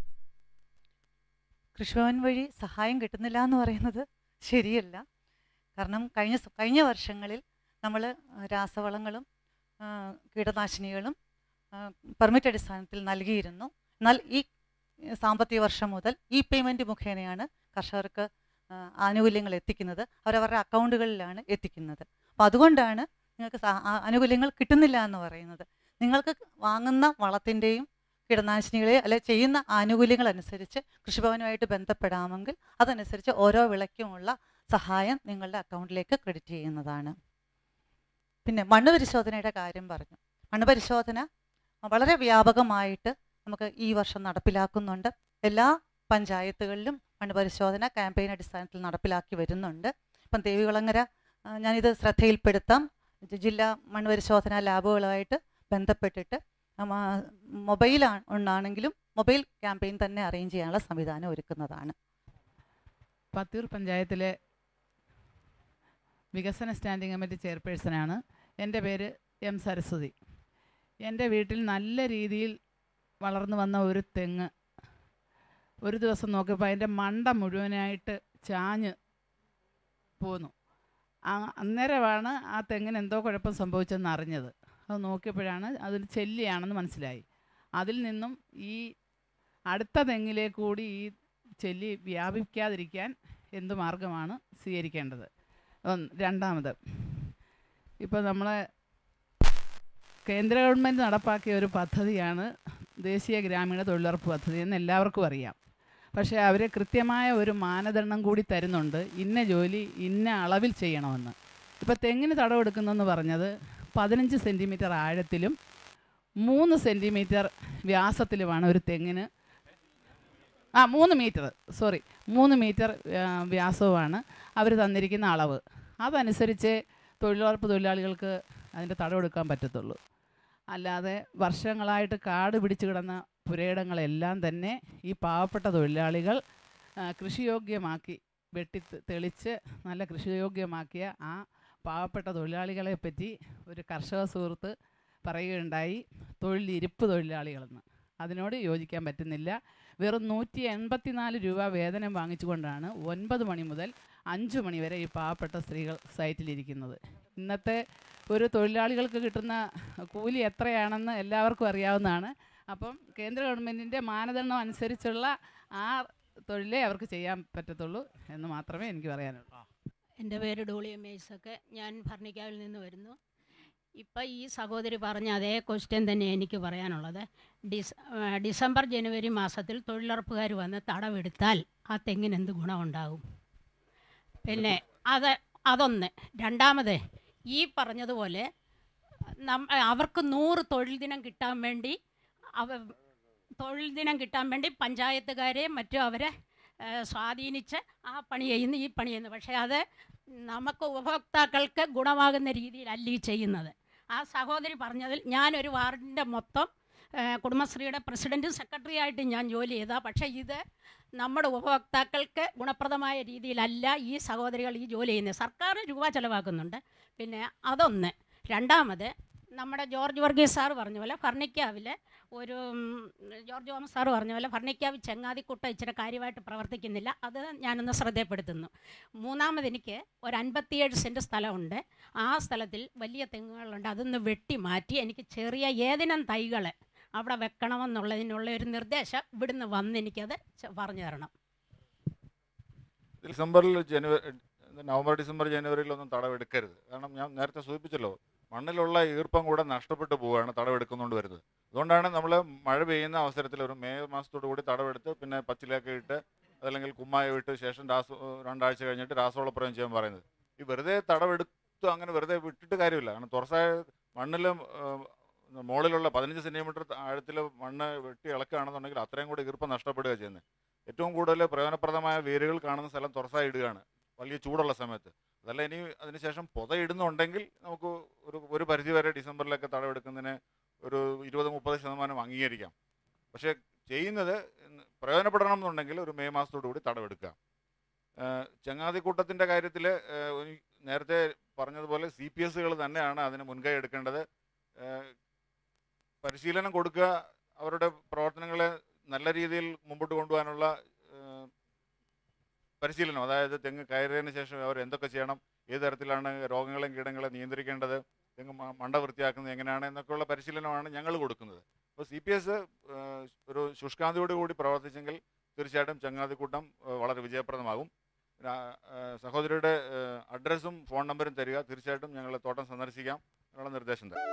Speaker 7: കൃഷിഭവൻ വഴി സഹായം കിട്ടുന്നില്ല എന്ന് പറയുന്നത് ശരിയല്ല കാരണം കഴിഞ്ഞ സ- കഴിഞ്ഞ വർഷങ്ങളിൽ നമ്മൾ രാസവളങ്ങളും ആ, കീടനാശിനികളും പെർമിറ്റ് അടിസ്ഥാനത്തിൽ നൽകിയിരുന്നു എന്നാൽ ഈ ഏഹ്, സാമ്പത്തിക വർഷം മുതൽ ഇ പേയ്മെൻറ്റ് മുഖേനയാണ് കർഷകർക്ക് ആ, ആനുകൂല്യങ്ങൾ എത്തിക്കുന്നത് അവരവരുടെ അക്കൗണ്ടുകളിലാണ് എത്തിക്കുന്നത് അപ്പോൾ അതുകൊണ്ടാണ് നിങ്ങൾക്ക് സഹ- ആ- ആനുകൂല്യങ്ങൾ കിട്ടുന്നില്ല എന്ന് പറയുന്നത് നിങ്ങൾക്ക് വാങ്ങുന്ന വളത്തിൻ്റെയും കീടനാശിനികളെ അല്ലെ ചെയ്യുന്ന ആനുകൂല്യങ്ങൾ അനുസരിച്ച് കൃഷിഭവനുമായിട്ട് ബന്ധപ്പെടാമെങ്കിൽ അതനുസരിച്ച് ഓരോ വിളയ്ക്കുമുള്ള സഹായം നിങ്ങളുടെ അക്കൗണ്ടിലേക്ക് ക്രെഡിറ്റ് ചെയ്യുന്നതാണ് പിന്നെ മണ്ണ് പരിശോധനയുടെ കാര്യം പറഞ്ഞു മണ്ണ് പരിശോധന വളരെ വ്യാപകമായിട്ട് നമുക്ക് ഈ വർഷം നടപ്പിലാക്കുന്നുണ്ട് എല്ലാ പഞ്ചായത്തുകളിലും മണ്ണ് പരിശോധന ക്യാമ്പയിൻ അടിസ്ഥാനത്തിൽ നടപ്പിലാക്കി വരുന്നുണ്ട് ഇപ്പം ദേവികുളങ്ങര ആ, ഞാനിത് ശ്രദ്ധയിൽപ്പെടുത്താം ജി- ജില്ലാ മണ്ണ് പരിശോധന ലാബുകളുമായിട്ട് ബന്ധപ്പെട്ടിട്ട് മൊബൈൽ ആണെങ്കിലും മൊബൈൽ ക്യാമ്പയിൻ തന്നെ അറേഞ്ച് ചെയ്യാനുള്ള സംവിധാനം ഒരുക്കുന്നതാണ്
Speaker 12: പത്തിയൂർ പഞ്ചായത്തിലെ വികസന സ്റ്റാൻഡിംഗ് കമ്മിറ്റി ചെയർപേഴ്സണാണ് എൻ്റെ പേര് എം സരസ്വതി എൻ്റെ വീട്ടിൽ നല്ല രീതിയിൽ വളർന്നു വന്ന ഒരു തെങ്ങ് ഒരു ദിവസം നോക്കിയപ്പോൾ അതിൻ്റെ മണ്ട മുഴുവനായിട്ട് ചാഞ്ഞ് പോന്നു ആ അന്നേരമാണ് ആ തെങ്ങിന് എന്തോ കുഴപ്പം സംഭവിച്ചതെന്ന് അറിഞ്ഞത് അത് നോക്കിയപ്പോഴാണ് അതിൽ ചെല്ലിയാണെന്ന് മനസ്സിലായി അതിൽ നിന്നും ഈ അടുത്ത തെങ്ങിലെ കൂടി ഈ ചെല്ലി വ്യാപിക്കാതിരിക്കാൻ എന്ത് മാർഗമാണ് സ്വീകരിക്കേണ്ടത് ഒന്ന് രണ്ടാമത് ഇപ്പോൾ നമ്മളെ കേന്ദ്ര ഗവൺമെൻറ് നടപ്പാക്കിയ ഒരു പദ്ധതിയാണ് ദേശീയ ഗ്രാമീണ തൊഴിലുറപ്പ് പദ്ധതി എന്ന് എല്ലാവർക്കും അറിയാം പക്ഷേ അവർ കൃത്യമായ ഒരു മാനദണ്ഡം കൂടി തരുന്നുണ്ട് ഇന്ന ജോലി ഇന്ന അളവിൽ ചെയ്യണമെന്ന് ഇപ്പോൾ തെങ്ങിന് തടവെടുക്കുന്നെന്ന് പറഞ്ഞത് പതിനഞ്ച് സെൻറ്റിമീറ്റർ ആഴത്തിലും മൂന്ന് സെൻറ്റിമീറ്റർ വ്യാസത്തിലുമാണ് ഒരു തെങ്ങിന് ആ മൂന്ന് മീറ്റർ സോറി മൂന്ന് മീറ്റർ വ്യാസവുമാണ് അവർ തന്നിരിക്കുന്ന അളവ് അതനുസരിച്ച് തൊഴിലുറപ്പ് തൊഴിലാളികൾക്ക് അതിൻ്റെ തടവെടുക്കാൻ പറ്റത്തുള്ളൂ അല്ലാതെ വർഷങ്ങളായിട്ട് കാട് പിടിച്ചു കിടന്ന പുരയിടങ്ങളെല്ലാം തന്നെ ഈ പാവപ്പെട്ട തൊഴിലാളികൾ ആ, കൃഷിയോഗ്യമാക്കി വെട്ടി തെ- തെളിച്ച് നല്ല കൃഷിയോഗ്യമാക്കിയ ആ പാവപ്പെട്ട തൊഴിലാളികളെ പറ്റി ഒരു കർഷക സുഹൃത്ത് പറയുകയുണ്ടായി തൊഴിലിരിപ്പ് തൊഴിലാളികളെന്ന് അതിനോട് യോജിക്കാൻ പറ്റുന്നില്ല വെറും നൂറ്റി എൺപത്തിനാല് രൂപ വേതനം വാങ്ങിച്ചുകൊണ്ടാണ് ഒൻപത് മണി മുതൽ അഞ്ച് മണി വരെ ഈ പാവപ്പെട്ട സ്ത്രീകൾ സൈറ്റിലിരിക്കുന്നത് ഇന്നത്തെ ഒരു തൊഴിലാളികൾക്ക് കിട്ടുന്ന കൂലി എത്രയാണെന്ന് എല്ലാവർക്കും അറിയാവുന്നതാണ് അപ്പം കേന്ദ്ര ഗവൺമെൻറ്റിൻ്റെ മാനദണ്ഡം അനുസരിച്ചുള്ള ആ തൊഴിലേ അവർക്ക് ചെയ്യാൻ പറ്റത്തുള്ളൂ എന്ന് മാത്രമേ എനിക്ക് പറയാനുള്ളൂ
Speaker 13: എൻ്റെ പേര് ഡോളി എം ഐസൊക്കെ ഞാൻ ഭർണിക്കാവിൽ നിന്ന് വരുന്നു ഇപ്പം ഈ സഹോദരി പറഞ്ഞ അതേ ക്വസ്റ്റ്യൻ തന്നെ എനിക്ക് പറയാനുള്ളത് ഡിസ് ആ, ഡിസംബർ ജനുവരി മാസത്തിൽ തൊഴിലുറപ്പുകാർ വന്ന് തടവെടുത്താൽ ആ തെങ്ങിന് എന്ത് ഗുണമുണ്ടാകും പിന്നെ അത് അതൊന്ന് രണ്ടാമത് ഈ പറഞ്ഞതുപോലെ നം അവർക്ക് നൂറ് തൊഴിൽ ദിനം കിട്ടാൻ വേണ്ടി അവ തൊഴിൽ ദിനം കിട്ടാൻ വേണ്ടി പഞ്ചായത്തുകാരെ മറ്റും അവരെ ആ, സ്വാധീനിച്ച് ആ പണി ചെയ്യുന്നു ഈ പണി ചെയ്യുന്നു പക്ഷേ അത് നമുക്ക് ഉപഭോക്താക്കൾക്ക് ഗുണമാകുന്ന രീതിയിലല്ല ഈ ചെയ്യുന്നത് ആ സഹോദരി പറഞ്ഞതിൽ ഞാനൊരു വാർഡിൻ്റെ മൊത്തം ആ, കുടുംബശ്രീയുടെ പ്രസിഡൻറ്റും സെക്രട്ടറി ആയിട്ട് ഞാൻ ജോലി ചെയ്താൽ പക്ഷേ ഇത് നമ്മുടെ ഉപഭോക്താക്കൾക്ക് ഗുണപ്രദമായ രീതിയിലല്ല ഈ സഹോദരികൾ ഈ ജോലി ചെയ്യുന്നത് സർക്കാർ രൂപ ചിലവാക്കുന്നുണ്ട് പിന്നെ അതൊന്ന് രണ്ടാമത് നമ്മുടെ ജോർജ് വർഗീസ് സാറ് പറഞ്ഞ പോലെ ഫർണിക്കാവിൽ ഒരു ഉം, ജോർജ് തോമസ് സാറ് പറഞ്ഞ പോലെ ഫർണിക്കാവ് ചെങ്ങാതിക്കുട്ട ഇച്ചിരി കാര്യമായിട്ട് പ്രവർത്തിക്കുന്നില്ല അത് ഞാനൊന്ന് ശ്രദ്ധയപ്പെടുത്തുന്നു മൂന്നാമത് എനിക്ക് ഒരു അൻപത്തിയേഴ് സെൻറ്റ് സ്ഥലമുണ്ട് ആ സ്ഥലത്തിൽ വലിയ തെങ്ങുകളുണ്ട് അതൊന്ന് വെട്ടി മാറ്റി എനിക്ക് ചെറിയ ഏതിനം തൈകൾ അവിടെ വെക്കണമെന്നുള്ളതിനുള്ള ഒരു നിർദ്ദേശം ഇവിടുന്ന് വന്ന് എനിക്കത് ചെ- പറഞ്ഞു തരണം
Speaker 10: ഡിസംബറിൽ ജനുവരി നവംബർ ഡിസംബർ ജനുവരിയിലൊന്നും തടവെടുക്കരുത് കാരണം ഞാൻ നേരത്തെ സൂചിപ്പിച്ചല്ലോ മണ്ണിലുള്ള ഈർപ്പം കൂടെ നഷ്ടപ്പെട്ടു പോവുകയാണ് തടവെടുക്കുന്നുകൊണ്ട് വരുന്നത് അതുകൊണ്ടാണ് നമ്മൾ മഴ പെയ്യുന്ന അവസരത്തിൽ ഒരു മെയ് മാസത്തോടു കൂടി തടവെടുത്ത് പിന്നെ പച്ചിലൊക്കെ ഇട്ട് അതല്ലെങ്കിൽ കുമ്മായ ഇട്ട് ശേഷം രാസ രണ്ടാഴ്ച കഴിഞ്ഞിട്ട് രാസവളപ്രയോഗം ചെയ്യാൻ പറയുന്നത് ഈ വെറുതെ തടവെടുത്ത് അങ്ങനെ വെറുതെ വിട്ടിട്ട് കാര്യമില്ല കാരണം തുറസായ മണ്ണിൽ മുകളിലുള്ള പതിനഞ്ച് സെൻറ്റിമീറ്റർ ആഴത്തിൽ മണ്ണ് വെട്ടി ഇളക്കുകയാണെന്നുണ്ടെങ്കിൽ അത്രയും കൂടി ഈർപ്പം നഷ്ടപ്പെടുക ചെയ്യുന്നത് ഏറ്റവും കൂടുതൽ പ്രയോജനപ്രദമായ വേരുകൾ കാണുന്ന സ്ഥലം തുറസായി ഇടുകയാണ് വലിയ ചൂടുള്ള സമയത്ത് അതല്ല ഇനി അതിനുശേഷം പുത ഇടുന്നുണ്ടെങ്കിൽ നമുക്ക് ഒരു ഒരു പരിധി വരെ ഡിസംബറിലൊക്കെ തടവെടുക്കുന്നതിന് ഒരു ഇരുപത് മുപ്പത് ശതമാനം അംഗീകരിക്കാം പക്ഷേ ചെയ്യുന്നത് പ്രയോജനപ്പെടണം എന്നുണ്ടെങ്കിൽ ഒരു മെയ് മാസത്തോടു കൂടി തടവെടുക്കുക ഏഹ് ചങ്ങാതിക്കൂട്ടത്തിൻ്റെ കാര്യത്തിൽ നേരത്തെ പറഞ്ഞതുപോലെ സി പി എസുകൾ തന്നെയാണ് അതിന് മുൻകൈ എടുക്കേണ്ടത് ഏഹ് പരിശീലനം കൊടുക്കുക അവരുടെ പ്രവർത്തനങ്ങളെ നല്ല രീതിയിൽ മുമ്പോട്ട് കൊണ്ടുപോകാനുള്ള ഏഹ് പരിശീലനം അതായത് തെങ്ങ് കയറിയതിന് ശേഷം അവർ എന്തൊക്കെ ചെയ്യണം ഏത് തരത്തിലാണ് രോഗങ്ങളെയും കീടങ്ങളെ നിയന്ത്രിക്കേണ്ടത് തെങ്ങ് മ- മണ്ട വൃത്തിയാക്കുന്നത് എങ്ങനെയാണ് എന്നൊക്കെയുള്ള പരിശീലനമാണ് ഞങ്ങൾ കൊടുക്കുന്നത് അപ്പോൾ സി പി എസ് ഒരു ശുഷ്കാന്തിയോട് കൂടി പ്രവർത്തിച്ചെങ്കിൽ തീർച്ചയായിട്ടും ചങ്ങാതിക്കൂട്ടം ഏഹ് വളരെ വിജയപ്രദമാകും പിന്നെ, ആ, ഏഹ് സഹോദരിയുടെ ഏഹ് അഡ്രസ്സും ഫോൺ നമ്പറും തരിക തീർച്ചയായിട്ടും ഞങ്ങൾ തോട്ടം സന്ദർശിക്കാം എന്നുള്ള നിർദ്ദേശം തരാം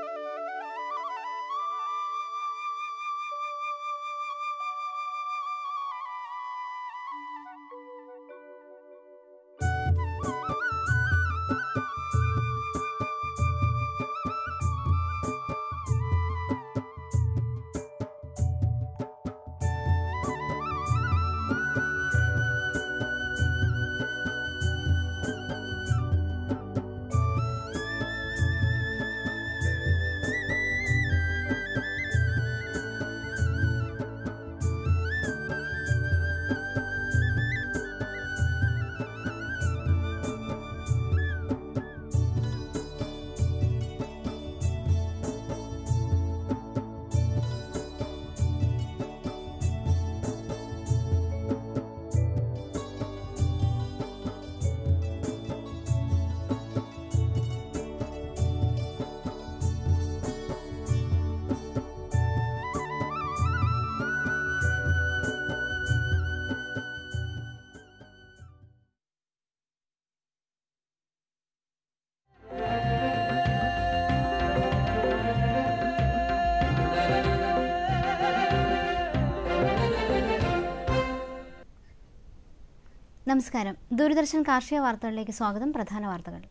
Speaker 14: നമസ്കാരം ദൂരദർശൻ കാർഷിക വാർത്തകളിലേക്ക് സ്വാഗതം പ്രധാന വാർത്തകൾ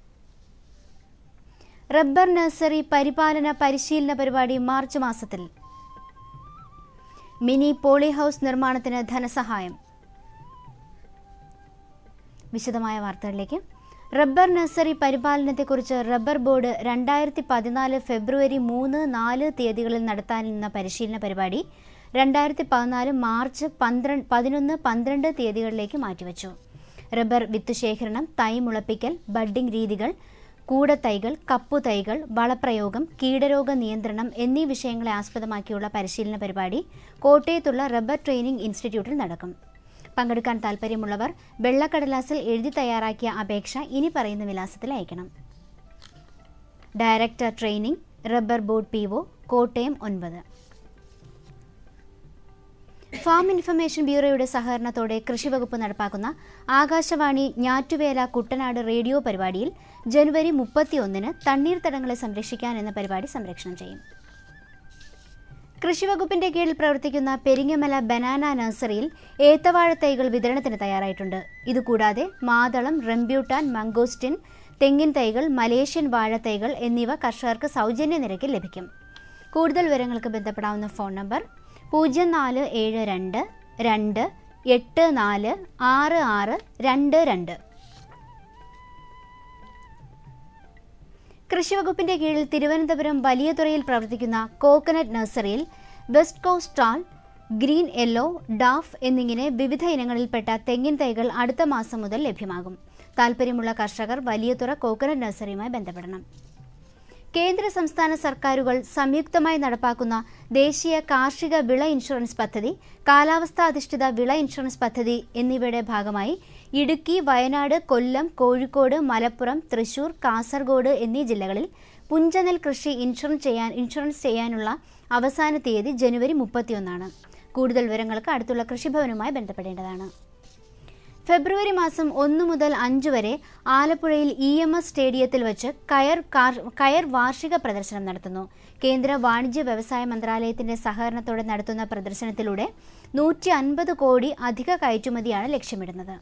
Speaker 14: റബ്ബർ നഴ്സറി പരിപാലന പരിശീലന പരിപാടി മാർച്ച് മാസത്തിൽ മിനി പോളി ഹൗസ് നിർമ്മാണത്തിന് ധനസഹായം വിശദമായ വാർത്തകളിലേക്ക് റബ്ബർ നഴ്സറി പരിപാലനത്തെക്കുറിച്ച് റബ്ബർ ബോർഡ് രണ്ടായിരത്തി പതിനാല് ഫെബ്രുവരി മൂന്ന് നാല് തീയതികളിൽ നടത്താനിരുന്ന പരിശീലന പരിപാടി രണ്ടായിരത്തി പതിനാല് മാർച്ച് പന്ത്രണ്ട് പതിനൊന്ന് പന്ത്രണ്ട് തീയതികളിലേക്ക് മാറ്റിവെച്ചു റബ്ബർ വിത്ത് ശേഖരണം തൈ മുളപ്പിക്കൽ ബഡ്ഡിംഗ് രീതികൾ കൂടത്തൈകൾ കപ്പുതൈകൾ വളപ്രയോഗം കീടരോഗ നിയന്ത്രണം എന്നീ വിഷയങ്ങളെ ആസ്പദമാക്കിയുള്ള പരിശീലന പരിപാടി കോട്ടയത്തുള്ള റബ്ബർ ട്രെയിനിംഗ് ഇൻസ്റ്റിറ്റ്യൂട്ടിൽ നടക്കും പങ്കെടുക്കാൻ താൽപ്പര്യമുള്ളവർ വെള്ളക്കടലാസിൽ എഴുതി തയ്യാറാക്കിയ അപേക്ഷ ഇനി പറയുന്ന വിലാസത്തിൽ അയക്കണം director training rubber board P O Kottayam ഒൻപത് ഫാം ഇൻഫർമേഷൻ ബ്യൂറോയുടെ സഹകരണത്തോടെ കൃഷിവകുപ്പ് നടപ്പാക്കുന്ന ആകാശവാണി ഞാറ്റുവേല കുട്ടനാട് റേഡിയോ പരിപാടിയിൽ ജനുവരി മുപ്പത്തിയൊന്നിന് തണ്ണീർത്തടങ്ങളെ സംരക്ഷിക്കാൻ എന്ന പരിപാടി സംരക്ഷണം ചെയ്യും കൃഷിവകുപ്പിന്റെ കീഴിൽ പ്രവർത്തിക്കുന്ന പെരിങ്ങമല ബനാന നഴ്സറിയിൽ ഏത്തവാഴ തൈകൾ വിതരണത്തിന് തയ്യാറായിട്ടുണ്ട് ഇതുകൂടാതെ മാതളം റംബ്യൂട്ടാൻ മംഗോസ്റ്റിൻ തെങ്ങിൻ തൈകൾ മലേഷ്യൻ വാഴത്തൈകൾ എന്നിവ കർഷകർക്ക് സൗജന്യ നിരക്കിൽ ലഭിക്കും കൂടുതൽ വിവരങ്ങൾക്ക് ബന്ധപ്പെടാവുന്ന ഫോൺ നമ്പർ പൂജ്യം നാല് ഏഴ് രണ്ട് രണ്ട് എട്ട് നാല് ആറ് ആറ് രണ്ട് രണ്ട് കൃഷിവകുപ്പിന്റെ കീഴിൽ തിരുവനന്തപുരം വലിയതുറയിൽ പ്രവർത്തിക്കുന്ന കോക്കനട്ട് നഴ്സറിയിൽ west coast tall green yellow dwarf എന്നിങ്ങനെ വിവിധ ഇനങ്ങളിൽപ്പെട്ട തെങ്ങിൻ തൈകൾ അടുത്ത മാസം മുതൽ ലഭ്യമാകും താൽപ്പര്യമുള്ള കർഷകർ വലിയതുറ കോക്കനട്ട് നഴ്സറിയുമായി ബന്ധപ്പെടണം കേന്ദ്ര സംസ്ഥാന സർക്കാരുകൾ സംയുക്തമായി നടപ്പാക്കുന്ന ദേശീയ കാർഷിക വിള ഇൻഷുറൻസ് പദ്ധതി കാലാവസ്ഥാ അധിഷ്ഠിത വിള ഇൻഷുറൻസ് പദ്ധതി എന്നിവയുടെ ഭാഗമായി ഇടുക്കി വയനാട് കൊല്ലം കോഴിക്കോട് മലപ്പുറം തൃശൂർ കാസർഗോഡ് എന്നീ ജില്ലകളിൽ പുഞ്ചനെൽ കൃഷി ഇൻഷുറൻസ് ചെയ്യാൻ ഇൻഷുറൻസ് ചെയ്യാനുള്ള അവസാന തീയതി ജനുവരി മുപ്പത്തിയൊന്നാണ് കൂടുതൽ വിവരങ്ങൾക്ക് അടുത്തുള്ള കൃഷിഭവനുമായി ബന്ധപ്പെടേണ്ടതാണ് ഫെബ്രുവരി മാസം ഒന്ന് മുതൽ അഞ്ച് വരെ ആലപ്പുഴയിൽ ഇ എം എസ് സ്റ്റേഡിയത്തിൽ വെച്ച് കയർ കാർ- കയർ വാർഷിക പ്രദർശനം നടത്തുന്നു കേന്ദ്ര വാണിജ്യ വ്യവസായ മന്ത്രാലയത്തിന്റെ സഹകരണത്തോടെ നടത്തുന്ന പ്രദർശനത്തിലൂടെ നൂറ്റി അൻപത് കോടി അധിക കയറ്റുമതിയാണ് ലക്ഷ്യമിടുന്നത്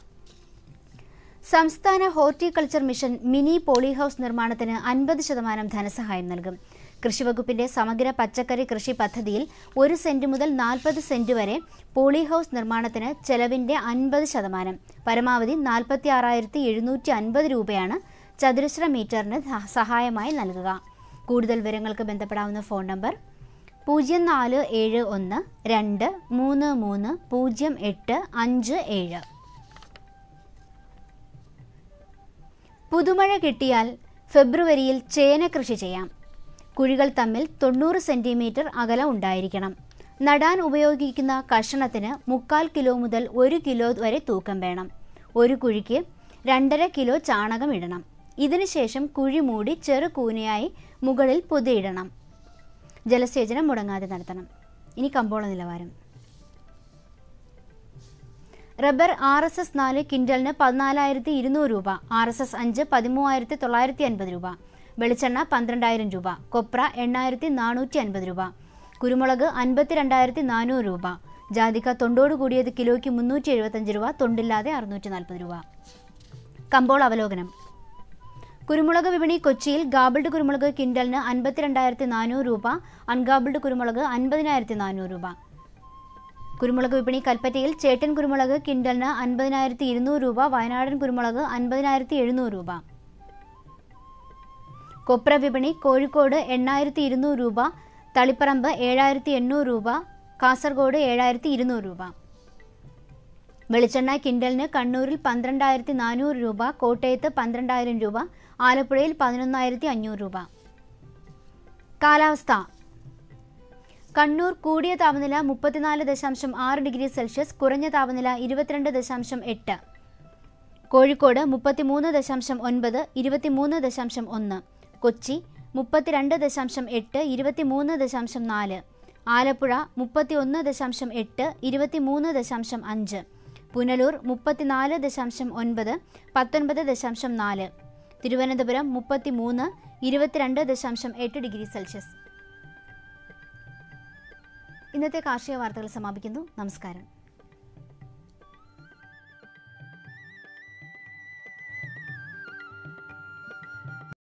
Speaker 14: സംസ്ഥാന horticulture mission mini poly house നിർമ്മാണത്തിന് അൻപത് ശതമാനം ധനസഹായം നൽകും കൃഷിവകുപ്പിന്റെ സമഗ്ര പച്ചക്കറി കൃഷി പദ്ധതിയിൽ ഒരു സെന്റ് മുതൽ നാൽപ്പത് സെന്റ് വരെ പോളി ഹൗസ് നിർമ്മാണത്തിന് ചെലവിന്റെ അൻപത് ശതമാനം പരമാവധി നാൽപ്പത്തി ആറായിരത്തി എഴുന്നൂറ്റി അൻപത് രൂപയാണ് ചതുരശ്ര മീറ്ററിന് ധ- സഹായമായി നൽകുക കൂടുതൽ വിവരങ്ങൾക്ക് ബന്ധപ്പെടാവുന്ന ഫോൺ നമ്പർ പൂജ്യം നാല് ഏഴ് ഒന്ന് രണ്ട് മൂന്ന് മൂന്ന് പൂജ്യം എട്ട് അഞ്ച് ഏഴ് പുതുമഴ കിട്ടിയാൽ ഫെബ്രുവരിയിൽ ചേന കൃഷി ചെയ്യാം കുഴികൾ തമ്മിൽ തൊണ്ണൂറ് സെൻറ്റിമീറ്റർ അകലം ഉണ്ടായിരിക്കണം നടാൻ ഉപയോഗിക്കുന്ന കഷണത്തിന് മുക്കാൽ കിലോ മുതൽ ഒരു കിലോ വരെ തൂക്കം വേണം ഒരു കുഴിക്ക് രണ്ടര കിലോ ചാണകം ഇടണം ഇതിനുശേഷം കുഴി മൂടി ചെറു കൂനയായി മുകളിൽ പൊതിയിടണം ജലസേചനം മുടങ്ങാതെ നടത്തണം ഇനി കമ്പോള നിലവാരം റബ്ബർ ആർ എസ് എസ് നാല് ക്വിൻ്റലിന് പതിനാലായിരത്തി ഇരുന്നൂറ് രൂപ ആർ എസ് എസ് അഞ്ച് പതിമൂവായിരത്തി തൊള്ളായിരത്തി അൻപത് രൂപ വെളിച്ചെണ്ണ പന്ത്രണ്ടായിരം രൂപ കൊപ്ര എണ്ണായിരത്തി നാനൂറ്റി അൻപത് രൂപ കുരുമുളക് അൻപത്തി രണ്ടായിരത്തി നാനൂറ് രൂപ ജാതിക്ക തൊണ്ടോട് കൂടിയത് കിലോയ്ക്ക് മുന്നൂറ്റി എഴുപത്തഞ്ച് രൂപ തൊണ്ടില്ലാതെ അറുന്നൂറ്റി നാൽപ്പത് രൂപ കമ്പോൾ അവലോകനം കുരുമുളക് വിപണി കൊച്ചിയിൽ ഗാബിൾഡ് കുരുമുളക് ക്വിൻ്റലിന് അൻപത്തിരണ്ടായിരത്തി നാനൂറ് രൂപ അൺഗാബിൾഡ് കുരുമുളക് അൻപതിനായിരത്തി നാനൂറ് രൂപ കുരുമുളക് വിപണി കൽപ്പറ്റയിൽ ചേട്ടൻ കുരുമുളക് ക്വിൻ്റലിന് അൻപതിനായിരത്തി ഇരുന്നൂറ് രൂപ വയനാടൻ കുരുമുളക് അൻപതിനായിരത്തി എഴുന്നൂറ് രൂപ കൊപ്ര വിപണി കോഴിക്കോട് എണ്ണായിരത്തി ഇരുന്നൂറ് രൂപ തളിപ്പറമ്പ് ഏഴായിരത്തി എണ്ണൂറ് രൂപ കാസർഗോഡ് ഏഴായിരത്തി ഇരുന്നൂറ് രൂപ വെളിച്ചെണ്ണ കിൻഡലിന് കണ്ണൂരിൽ പന്ത്രണ്ടായിരത്തി നാനൂറ് രൂപ കോട്ടയത്ത് പന്ത്രണ്ടായിരം രൂപ ആലപ്പുഴയിൽ പതിനൊന്നായിരത്തി അഞ്ഞൂറ് രൂപ കാലാവസ്ഥ കണ്ണൂർ കൂടിയ താപനില മുപ്പത്തിനാല് ദശാംശം ആറ് ഡിഗ്രി സെൽഷ്യസ് കുറഞ്ഞ താപനില ഇരുപത്തിരണ്ട് ദശാംശം എട്ട് കോഴിക്കോട് മുപ്പത്തിമൂന്ന് ദശാംശം ഒൻപത് ഇരുപത്തിമൂന്ന് ദശാംശം ഒന്ന് കൊച്ചി മുപ്പത്തിരണ്ട് ദശാംശം എട്ട് ഇരുപത്തിമൂന്ന് ദശാംശം നാല് ആലപ്പുഴ മുപ്പത്തിയൊന്ന് ദശാംശം എട്ട് ഇരുപത്തിമൂന്ന് ദശാംശം അഞ്ച് പുനലൂർ മുപ്പത്തിനാല് ദശാംശം ഒൻപത് പത്തൊൻപത് ദശാംശം നാല് തിരുവനന്തപുരം മുപ്പത്തിമൂന്ന് ഇരുപത്തിരണ്ട് ദശാംശം എട്ട് ഡിഗ്രി സെൽഷ്യസ് ഇന്നത്തെ കാർഷിക വാർത്തകൾ സമാപിക്കുന്നു നമസ്കാരം